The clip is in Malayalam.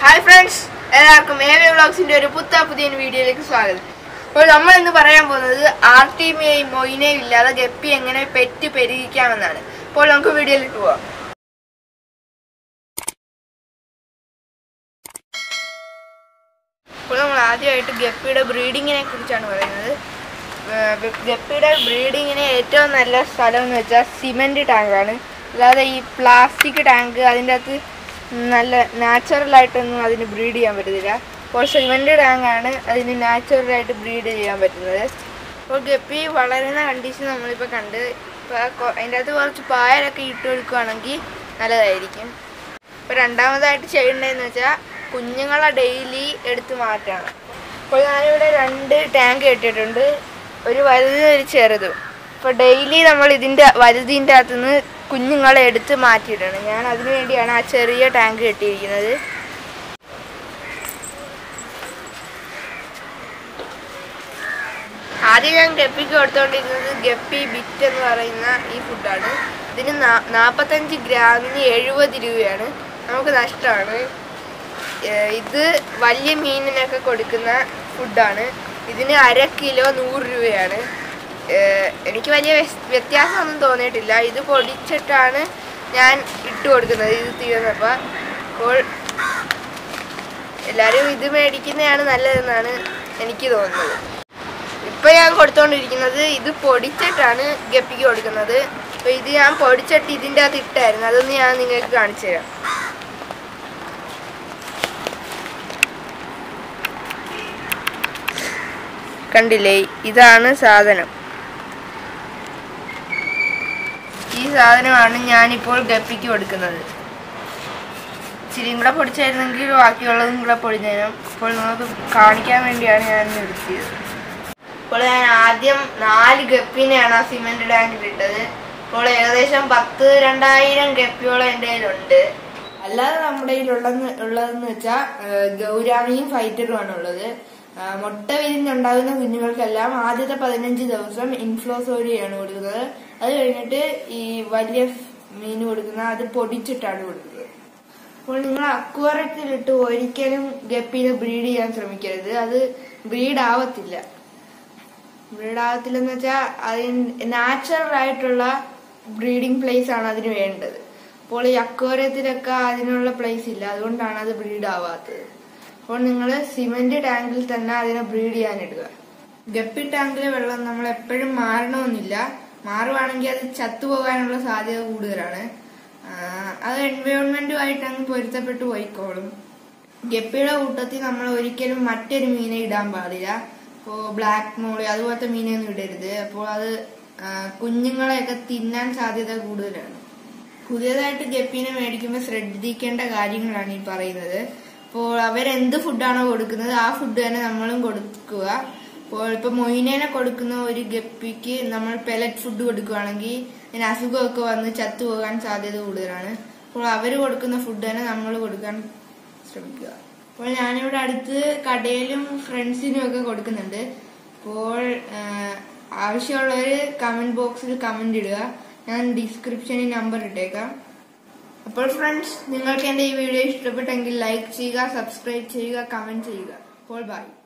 ഹായ് ഫ്രണ്ട്സ് എല്ലാവർക്കും എ വി വ്ളോഗ്സിന്റെ ഒരു പുത്ത പുതിയ വീഡിയോയിലേക്ക് സ്വാഗതം അപ്പോൾ നമ്മൾ ഇന്ന് പറയാൻ പോകുന്നത് ആർട്ടിമയും മൊയിനെയും ഇല്ലാതെ ഗപ്പി എങ്ങനെ പെറ്റ് പെരുകിക്കാമെന്നാണ് അപ്പോൾ നമുക്ക് വീഡിയോയിലിട്ട് പോവാം അപ്പോൾ നമ്മൾ ആദ്യമായിട്ട് ഗപ്പിയുടെ ബ്രീഡിങ്ങിനെ കുറിച്ചാണ് പറയുന്നത് ഏർ ഗപ്പിയുടെ ബ്രീഡിങ്ങിന് ഏറ്റവും നല്ല സ്ഥലം എന്ന് വെച്ചാൽ സിമെൻറ്റ് ടാങ്കാണ് അല്ലാതെ ഈ പ്ലാസ്റ്റിക് ടാങ്ക് അതിൻ്റെ അകത്ത് നല്ല നാച്ചുറലായിട്ടൊന്നും അതിന് ബ്രീഡ് ചെയ്യാൻ പറ്റത്തില്ല അപ്പോൾ സിമെൻറ്റ് ടാങ്കാണ് അതിന് നാച്ചുറലായിട്ട് ബ്രീഡ് ചെയ്യാൻ പറ്റുന്നത് അപ്പോൾ ഗപ്പി വളരുന്ന കണ്ടീഷൻ നമ്മളിപ്പോൾ കണ്ട് ഇപ്പോൾ അതിൻ്റെ അകത്ത് കുറച്ച് പായലൊക്കെ ഇട്ട് കൊടുക്കുകയാണെങ്കിൽ നല്ലതായിരിക്കും ഇപ്പോൾ രണ്ടാമതായിട്ട് ചെയ്യേണ്ടതെന്ന് വെച്ചാൽ കുഞ്ഞുങ്ങളെ ഡെയിലി എടുത്ത് മാറ്റണം അപ്പോൾ ഞാനിവിടെ രണ്ട് ടാങ്ക് കെട്ടിയിട്ടുണ്ട് ഒരു വലുതും ഒരു ചെറുതും അപ്പോൾ ഡെയിലി നമ്മൾ ഇതിൻ്റെ വലുതിൻ്റെ അകത്തുനിന്ന് കുഞ്ഞുങ്ങളെ എടുത്ത് മാറ്റിയിടണം ഞാൻ അതിനു വേണ്ടിയാണ് ആ ചെറിയ ടാങ്ക് കെട്ടിയിരിക്കുന്നത് ആദ്യം ഞാൻ ഗപ്പിക്ക് കൊടുത്തുകൊണ്ടിരുന്നത് ഗപ്പി ബിറ്റ് എന്ന് പറയുന്ന ഈ ഫുഡാണ് ഇതിന് നാ- നാൽപ്പത്തഞ്ച് ഗ്രാമിന് എഴുപത് രൂപയാണ് നമുക്ക് നഷ്ടമാണ് ഏഹ് ഇത് വലിയ മീനിനൊക്കെ കൊടുക്കുന്ന ഫുഡാണ് ഇതിന് അര കിലോ നൂറ് രൂപയാണ് ഏഹ് എനിക്ക് വലിയ വ്യസ്- വ്യത്യാസമൊന്നും തോന്നിയിട്ടില്ല ഇത് പൊടിച്ചിട്ടാണ് ഞാൻ ഇട്ട് കൊടുക്കുന്നത് ഇത് തീർന്നപ്പോൾ അപ്പോൾ എല്ലാവരും ഇത് മേടിക്കുന്നതാണ് നല്ലതെന്നാണ് എനിക്ക് തോന്നുന്നത് ഇപ്പൊ ഞാൻ കൊടുത്തോണ്ടിരിക്കുന്നത് ഇത് പൊടിച്ചിട്ടാണ് ഗപ്പിക്ക് കൊടുക്കുന്നത് അപ്പൊ ഇത് ഞാൻ പൊടിച്ചിട്ട് ഇതിൻ്റെ അകത്ത് ഇട്ടായിരുന്നു അതൊന്ന് ഞാൻ നിങ്ങൾക്ക് കാണിച്ചു തരാം കണ്ടില്ലേ ഇതാണ് സാധനം ഈ സാധനമാണ് ഞാനിപ്പോൾ ഗപ്പിക്ക് കൊടുക്കുന്നത് ഇച്ചിരിയും കൂടെ പൊടിച്ചായിരുന്നെങ്കിൽ ബാക്കിയുള്ളതും കൂടെ പൊടിഞ്ഞേനും ഇപ്പോൾ നമുക്ക് കാണിക്കാൻ വേണ്ടിയാണ് ഞാൻ നിർത്തിയത് ഇപ്പോൾ ഞാൻ ആദ്യം നാല് ഗപ്പിനെയാണ് ആ സിമെന്റ് ടാങ്കിൽ ഇട്ടത് ഇപ്പോൾ ഏകദേശം പത്ത് രണ്ടായിരം ഗപ്പിയോളം എൻ്റെ കയ്യിലുണ്ട് അല്ലാതെ നമ്മുടെ കയ്യിലുള്ളതെന്ന് ഉള്ളതെന്ന് വെച്ചാൽ ഗൗരാമിയും ഫൈറ്ററുമാണ് ഉള്ളത് ആ, മുട്ട വിരിഞ്ഞുണ്ടാകുന്ന കുഞ്ഞുങ്ങൾക്കെല്ലാം ആദ്യത്തെ പതിനഞ്ച് ദിവസം ഇൻഫ്ലോസോരിയാണ് കൊടുക്കുന്നത് അത് കഴിഞ്ഞിട്ട് ഈ വലിയ മീൻ കൊടുക്കുന്ന അത് പൊടിച്ചിട്ടാണ് കൊടുക്കുന്നത് അപ്പോൾ നിങ്ങൾ അക്വാറത്തിലിട്ട് ഒരിക്കലും ഗപ്പീനെ ബ്രീഡ് ചെയ്യാൻ ശ്രമിക്കരുത് അത് ബ്രീഡ് ആവത്തില്ല ബ്രീഡ് ആവത്തില്ലെന്ന് വെച്ചാൽ അതിന് നാച്ചുറൽ ആയിട്ടുള്ള ബ്രീഡിംഗ് പ്ലേസ് ആണ് അതിന് വേണ്ടത് അപ്പോൾ ഈ അക്വാറിയത്തിലൊക്കെ അതിനുള്ള പ്ലേസ് ഇല്ല അതുകൊണ്ടാണ് അത് ബ്രീഡ് ആവാത്തത് അപ്പോൾ നിങ്ങൾ സിമെന്റ് ടാങ്കിൽ തന്നെ അതിനെ ബ്രീഡ് ചെയ്യാനിടുക ഗപ്പി ടാങ്കിലെ വെള്ളം നമ്മൾ എപ്പോഴും മാറണമെന്നില്ല മാറുവാണെങ്കിൽ അത് ചത്തുപോകാനുള്ള സാധ്യത കൂടുതലാണ് ആ, അത് എൻവയോൺമെന്റുമായിട്ട് അങ്ങ് പൊരുത്തപ്പെട്ട് പോയിക്കോളും ഗപ്പിയുടെ കൂട്ടത്തിൽ നമ്മൾ ഒരിക്കലും മറ്റൊരു മീനെ ഇടാൻ പാടില്ല ഇപ്പോൾ ബ്ലാക്ക് മോളി അതുപോലത്തെ മീനൊന്നും ഇടരുത് അപ്പോൾ അത് ആ, കുഞ്ഞുങ്ങളെയൊക്കെ തിന്നാൻ സാധ്യത കൂടുതലാണ് പുതിയതായിട്ട് ഗപ്പീനെ മേടിക്കുമ്പോൾ ശ്രദ്ധിക്കേണ്ട കാര്യങ്ങളാണ് ഈ പറയുന്നത് അപ്പോൾ അവരെന്ത് ഫുഡാണോ കൊടുക്കുന്നത് ആ ഫുഡ് തന്നെ നമ്മളും കൊടുക്കുക അപ്പോൾ ഇപ്പൊ മൊയിനേനെ കൊടുക്കുന്ന ഒരു ഗപ്പിക്ക് നമ്മൾ പെലറ്റ് ഫുഡ് കൊടുക്കുകയാണെങ്കിൽ അതിന് അസുഖമൊക്കെ വന്ന് ചത്തുപോകാൻ സാധ്യത കൂടുതലാണ് അപ്പോൾ അവർ കൊടുക്കുന്ന ഫുഡ് തന്നെ നമ്മൾ കൊടുക്കാൻ ശ്രമിക്കുക അപ്പോൾ ഞാനിവിടെ അടുത്ത് കടയിലും ഫ്രണ്ട്സിനും ഒക്കെ കൊടുക്കുന്നുണ്ട് അപ്പോൾ ആഹ്, ആവശ്യമുള്ളവർ കമന്റ് ബോക്സിൽ കമന്റ് ഇടുക ഞാൻ ഡിസ്ക്രിപ്ഷനിൽ നമ്പർ ഇട്ടേക്കാം അപ്പോൾ ഫ്രണ്ട്സ് നിങ്ങൾക്ക് എന്റെ ഈ വീഡിയോ ഇഷ്ടപ്പെട്ടെങ്കിൽ ലൈക്ക് ചെയ്യുക സബ്സ്ക്രൈബ് ചെയ്യുക കമന്റ് ചെയ്യുക അപ്പോൾ ബൈ